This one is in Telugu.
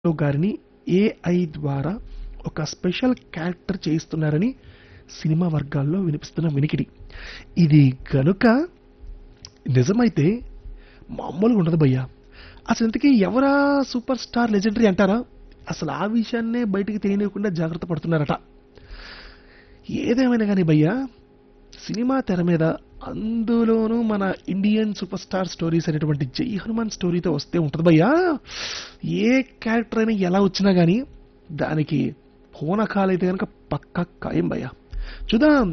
రావు గారిని ఏఐ ద్వారా ఒక స్పెషల్ క్యారెక్టర్ చేయిస్తున్నారని సినిమా వర్గాల్లో వినిపిస్తున్న వినికిడి ఇది గనుక నిజమైతే మామూలుగా ఉండదు భయ్యా అసలు ఇంతకీ ఎవరా సూపర్ స్టార్ లెజెండరీ అంటారా అసలు ఆ విషయాన్నే బయటికి తెలియకుండా జాగ్రత్త పడుతున్నారట ఏదేమైనా కానీ భయ్యా సినిమా తెర మీద అందులోనూ మన ఇండియన్ సూపర్ స్టార్ స్టోరీస్ అనేటువంటి జై హనుమాన్ స్టోరీతో వస్తే ఉంటుంది భయ్యా ఏ క్యారెక్టర్ అయినా ఎలా వచ్చినా కానీ దానికి పూనకాలైతే కనుక పక్కా ఖాయం భయ్యా చూద్దాం